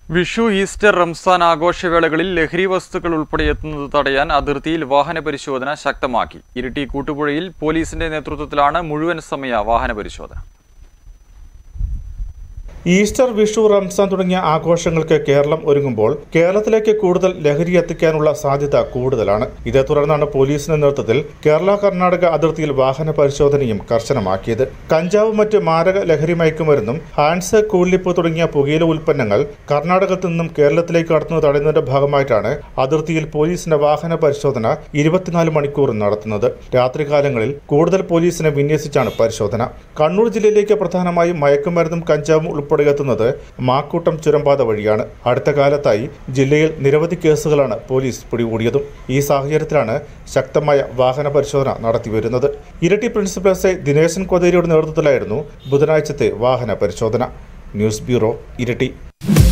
Vishu Easter Ramzan ആഘോഷവേളകളിൽ ലഹരി വസ്തുക്കൾ ഉൾപ്പെടെ എത്തുന്നത് തടയാൻ അതിർത്തിയിൽ വാഹന പരിശോധന ശക്തമാക്കി ഇരിട്ടി കൂട്ടുപുഴയിൽ പോലീസിന്റെ നേതൃത്വത്തിലാണ് മുഴുവൻ സമയ വാഹന പരിശോധന ഈസ്റ്റർ വിഷു റംസാൻ തുടങ്ങിയ ആഘോഷങ്ങൾക്ക് കേരളം ഒരുങ്ങുമ്പോൾ കേരളത്തിലേക്ക് കൂടുതൽ ലഹരി എത്തിക്കാനുള്ള സാധ്യത കൂടുതലാണ് ഇതേ തുടർന്നാണ് പോലീസിന്റെ നേതൃത്വത്തിൽ കേരള കർണാടക അതിർത്തിയിൽ വാഹന പരിശോധനയും കർശനമാക്കിയത് കഞ്ചാവ് മറ്റ് മാരക ലഹരി മയക്കുമരുന്നും ഹാൻസ് കൂളിപ്പ് തുടങ്ങിയ പുകയില ഉൽപ്പന്നങ്ങൾ കർണാടകത്തിൽ നിന്നും കേരളത്തിലേക്ക് കടത്തുന്നത് തടയുന്നതിന്റെ ഭാഗമായിട്ടാണ് അതിർത്തിയിൽ പോലീസിന്റെ വാഹന പരിശോധന ഇരുപത്തിനാല് മണിക്കൂർ നടത്തുന്നത് രാത്രികാലങ്ങളിൽ കൂടുതൽ പോലീസിനെ വിന്യസിച്ചാണ് പരിശോധന കണ്ണൂർ ജില്ലയിലേക്ക് പ്രധാനമായും മയക്കുമരുന്നും കഞ്ചാവും ഉൾപ്പെടെ എത്തുന്നത് മാക്കൂട്ടം ചുരംപാത വഴിയാണ് അടുത്ത കാലത്തായി ജില്ലയിൽ നിരവധി കേസുകളാണ് പോലീസ് പിടികൂടിയതും ഈ സാഹചര്യത്തിലാണ് ശക്തമായ വാഹന പരിശോധന നടത്തിവരുന്നത് ഇരട്ടി പ്രിൻസിപ്പൽ എസ് ഐ ദിനേശൻ കൊതേരിയുടെ നേതൃത്വത്തിലായിരുന്നു ബുധനാഴ്ചത്തെ വാഹന പരിശോധന ന്യൂസ് ബ്യൂറോ ഇരട്ടി